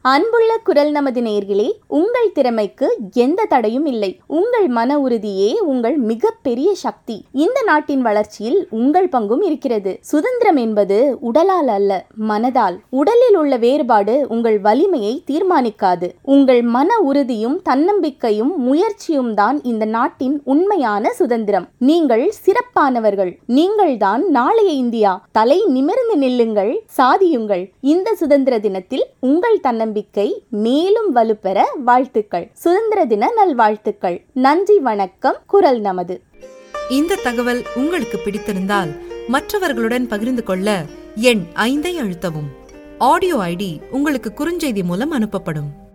அன்புள்ள குரல் நமது நேர்களே உங்கள் திறமைக்கு எந்த தடையும் இல்லை உங்கள் மன உறுதியே உங்கள் மிகப்பெரிய சக்தி இந்த நாட்டின் வளர்ச்சியில் உங்கள் பங்கும் இருக்கிறது சுதந்திரம் என்பது உடலால் அல்ல மனதால் உடலில் உள்ள வேறுபாடு உங்கள் வலிமையை தீர்மானிக்காது உங்கள் மன உறுதியும் தன்னம்பிக்கையும் முயற்சியும் தான் இந்த நாட்டின் உண்மையான சுதந்திரம் நீங்கள் சிறப்பானவர்கள் நீங்கள்தான் நாளைய இந்தியா தலை நிமிர்ந்து நில்லுங்கள் சாதியுங்கள் இந்த சுதந்திர தினத்தில் உங்கள் தன்னம்பிக்கை மேலும் வலுப்பெற வாழ்த்துக்கள் சுதந்திர தின நல்வாழ்த்துக்கள் நன்றி வணக்கம் குரல் நமது இந்த தகவல் உங்களுக்கு பிடித்திருந்தால் மற்றவர்களுடன் பகிர்ந்து கொள்ள எண் ஐந்தை அழுத்தவும் ஆடியோ ஐடி உங்களுக்கு குறுஞ்செய்தி மூலம் அனுப்பப்படும்